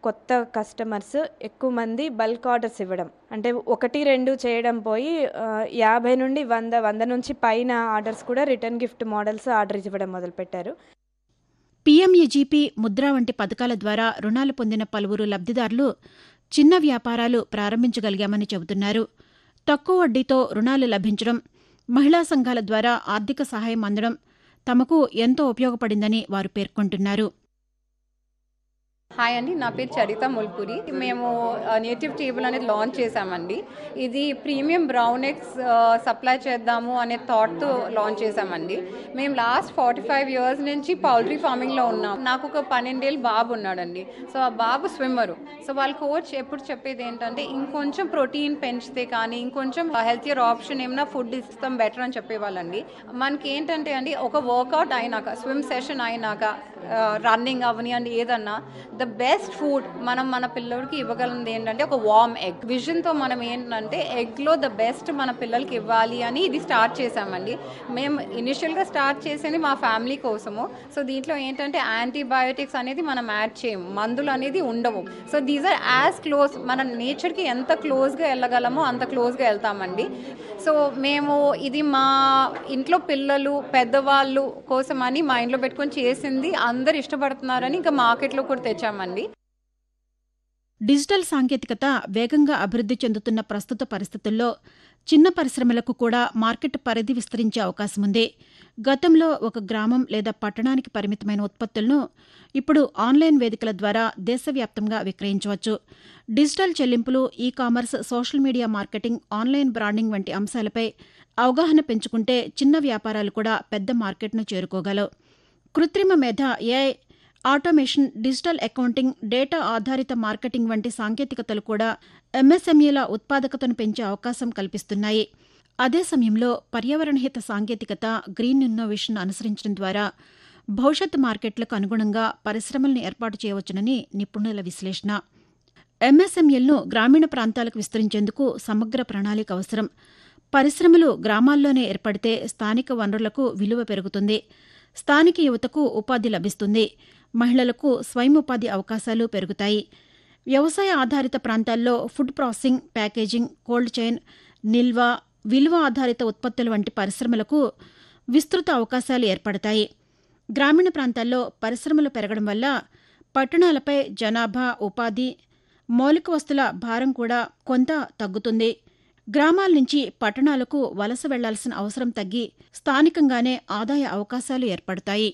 కొత్త కస్టమర్స్ ఎక్కువ మంది బల్క్ ఆర్డర్స్ ఇవ్వడం అంటే ఒకటి రెండు చేయడం పోయి ఆ, యాభై నుండి వంద వంద నుంచి పైన ఆర్డర్స్ కూడా రిటర్న్ గిఫ్ట్ మోడల్స్ ఆర్డర్ ఇవ్వడం మొదలుపెట్టారు పీఎంఏజీపీ ముద్ర వంటి పథకాల ద్వారా రుణాలు పొందిన పలువురు లబ్ధిదారులు చిన్న వ్యాపారాలు ప్రారంభించగలిగామని చెబుతున్నారు తక్కువ వడ్డీతో రుణాలు లభించడం మహిళా సంఘాల ద్వారా ఆర్థిక సహాయం అందడం తమకు ఎంతో ఉపయోగపడిందని వారు పేర్కొంటున్నారు హాయ్ అండి నా పేరు చరిత ముల్పురి మేము నేటివ్ టేబుల్ అనేది లాంచ్ చేశామండి ఇది ప్రీమియం బ్రౌన్ ఎగ్స్ సప్లై చేద్దాము అనే థాట్తో లాంచ్ చేశామండి మేము లాస్ట్ ఫార్టీ ఫైవ్ ఇయర్స్ నుంచి పౌల్ట్రీ ఫార్మింగ్లో ఉన్నాం నాకు ఒక పన్నెండేళ్ళు బాబు ఉన్నాడండి సో ఆ బాబు స్విమ్మరు సో వాళ్ళ కోచ్ ఎప్పుడు చెప్పేది ఏంటంటే ఇంకొంచెం ప్రోటీన్ పెంచితే కానీ ఇంకొంచెం హెల్తియర్ ఆప్షన్ ఏమైనా ఫుడ్ ఇస్తాం బెటర్ అని చెప్పేవాళ్ళండి మనకి ఏంటంటే అండి ఒక వర్కౌట్ అయినాక స్విమ్ సెషన్ అయినాక రన్నింగ్ అవని అండి ఏదన్నా ద బెస్ట్ ఫుడ్ మనం మన పిల్లలకి ఇవ్వగలిగింది ఏంటంటే ఒక వార్మ్ ఎగ్ విజన్తో మనం ఏంటంటే ఎగ్లో ద బెస్ట్ మన పిల్లలకి ఇవ్వాలి అని ఇది స్టార్ట్ చేసామండి మేము ఇనిషియల్గా స్టార్ట్ చేసేది మా ఫ్యామిలీ కోసము సో దీంట్లో ఏంటంటే యాంటీబయోటిక్స్ అనేది మనం యాడ్ చేయము మందులు అనేది ఉండవు so these are as close మన నేచర్కి ఎంత క్లోజ్గా వెళ్ళగలమో అంత క్లోజ్గా వెళ్తామండి సో మేము ఇది మా ఇంట్లో పిల్లలు పెద్దవాళ్ళు కోసం అని మా ఇంట్లో పెట్టుకొని చేసింది అందరు ఇష్టపడుతున్నారని ఇంకా మార్కెట్లో కూడా తెచ్చామండి డిజిటల్ సాంకేతికత వేగంగా అభివృద్ధి చెందుతున్న ప్రస్తుత పరిస్థితుల్లో చిన్న పరిశ్రమలకు కూడా మార్కెట్ పరిధి విస్తరించే అవకాశం ఉంది గతంలో ఒక గ్రామం లేదా పట్టణానికి పరిమితమైన ఉత్పత్తులను ఇప్పుడు ఆన్లైన్ వేదికల ద్వారా దేశవ్యాప్తంగా విక్రయించవచ్చు డిజిటల్ చెల్లింపులు e commerce social media marketing online branding వంటి అంశాలపై అవగాహన పెంచుకుంటే చిన్న వ్యాపారాలు కూడా పెద్ద మార్కెట్ను చేరుకోగలవు కృత్రిమ మేధ A I automation digital accounting data ఆధారిత మార్కెటింగ్ వంటి సాంకేతికతలు కూడా ఎంఎస్ఎంఈల ఉత్పాదకతను పెంచే అవకాశం కల్పిస్తున్నాయి అదే సమయంలో పర్యావరణహిత సాంకేతికత గ్రీన్ ఇన్నోవేషన్ అనుసరించడం ద్వారా భవిష్యత్ మార్కెట్లకు అనుగుణంగా పరిశ్రమలను ఏర్పాటు చేయవచ్చునని నిపుణుల విశ్లేషణ ఎంఎస్ఎంఎల్ను గ్రామీణ ప్రాంతాలకు విస్తరించేందుకు సమగ్ర ప్రణాళిక అవసరం పరిశ్రమలు గ్రామాల్లోనే ఏర్పడితే స్థానిక వనరులకు విలువ పెరుగుతుంది స్థానిక యువతకు ఉపాధి లభిస్తుంది మహిళలకు స్వయం ఉపాధి అవకాశాలు పెరుగుతాయి వ్యవసాయ ఆధారిత ప్రాంతాల్లో food processing packaging cold chain నిల్వ విలువ ఆధారిత ఉత్పత్తుల వంటి పరిశ్రమలకు విస్తృత అవకాశాలు ఏర్పడతాయి గ్రామీణ ప్రాంతాల్లో పరిశ్రమలు పెరగడం వల్ల పట్టణాలపై జనాభా ఉపాధి మౌలిక వస్తుల భారం కూడా కొంత తగ్గుతుంది గ్రామాల నుంచి పట్టణాలకు వలస వెళ్లాల్సిన అవసరం తగ్గి స్థానికంగానే ఆదాయ అవకాశాలు ఏర్పడతాయి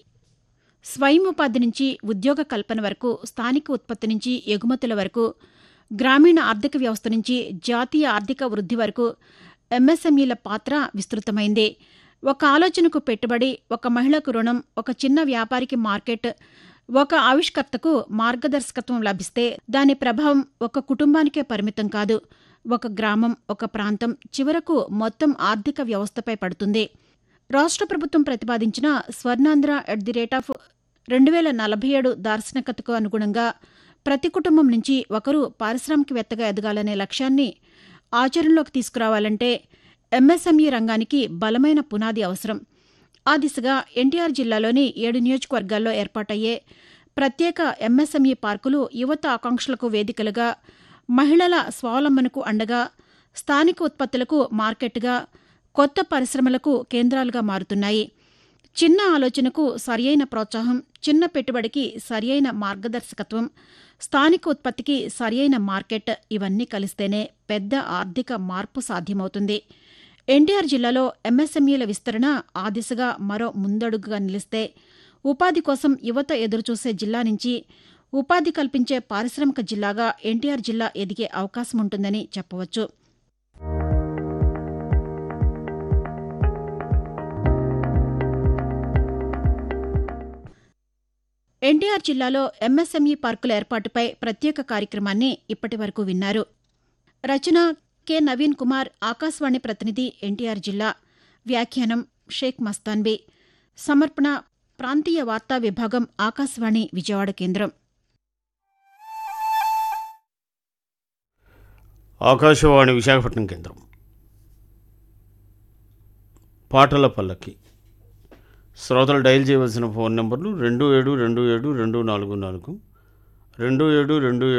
స్వయం ఉపాధి నుంచి ఉద్యోగ కల్పన వరకు స్థానిక ఉత్పత్తి నుంచి ఎగుమతుల వరకు గ్రామీణ ఆర్థిక వ్యవస్థ నుంచి జాతీయ ఆర్థిక వృద్ధి వరకు ఎంఎస్ఎంఈల పాత్ర విస్తృతమైంది ఒక ఆలోచనకు పెట్టుబడి ఒక మహిళకు రుణం ఒక చిన్న వ్యాపారికి మార్కెట్ ఒక ఆవిష్కర్తకు మార్గదర్శకత్వం లభిస్తే దాని ప్రభావం ఒక కుటుంబానికే పరిమితం కాదు ఒక గ్రామం ఒక ప్రాంతం చివరకు మొత్తం ఆర్థిక వ్యవస్థపై పడుతుంది రాష్ట్ర ప్రభుత్వం ప్రతిపాదించిన Swarnandhra at the rate of రెండు వేల నలభై ఏడు దార్శనికతకు అనుగుణంగా ప్రతి కుటుంబం నుంచి ఒకరు పారిశ్రామికవేత్తగా ఎదగాలనే లక్ష్యాన్ని ఆచరణలోకి తీసుకురావాలంటే ఎంఎస్ఎంఈ రంగానికి బలమైన పునాది అవసరం ఆ దిశగా ఎన్టీఆర్ జిల్లాలోని ఏడు నియోజకవర్గాల్లో ఏర్పాటయ్యే ప్రత్యేక ఎంఎస్ఎంఈ పార్కులు యువత ఆకాంక్షలకు వేదికలుగా మహిళల స్వావలంబనకు అండగా స్థానిక ఉత్పత్తులకు మార్కెట్గా కొత్త పరిశ్రమలకు కేంద్రాలుగా మారుతున్నాయి చిన్న ఆలోచనకు సరియైన ప్రోత్సాహం చిన్న పెట్టుబడికి సరియైన మార్గదర్శకత్వం స్థానిక ఉత్పత్తికి సరియైన మార్కెట్ ఇవన్నీ కలిస్తేనే పెద్ద ఆర్థిక మార్పు సాధ్యమవుతుంది ఎన్టీఆర్ జిల్లాలో ఎంఎస్ఎంఈల విస్తరణ ఆ దిశగా మరో ముందడుగుగా నిలిస్తే ఉపాధి కోసం యువత ఎదురుచూసే జిల్లా నుంచి ఉపాధి కల్పించే పారిశ్రామిక జిల్లాగా ఎన్టీఆర్ జిల్లా ఎదిగే అవకాశం ఉంటుందని చెప్పవచ్చు ఎన్టీఆర్ జిల్లాలో ఎంఎస్ఎంఈ పార్కుల ఏర్పాటుపై ప్రత్యేక కార్యక్రమాన్ని ఇప్పటి వరకు విన్నారు రచన కె నవీన్ కుమార్ ఆకాశవాణి ప్రతినిధి ఎన్టీఆర్ జిల్లా వ్యాఖ్యానం షేక్ మస్తాన్బీ సమర్పణ ప్రాంతీయ వార్తా విభాగం ఆకాశవాణి విజయవాడ కేంద్రం ఆకాశవాణి విశాఖపట్నం కేంద్రం పాటల పల్లకి శ్రోతలు డయల్ చేయవలసిన ఫోన్ నెంబర్లు రెండు ఏడు రెండు ఏడు రెండు నాలుగు నాలుగు రెండు ఏడు రెండు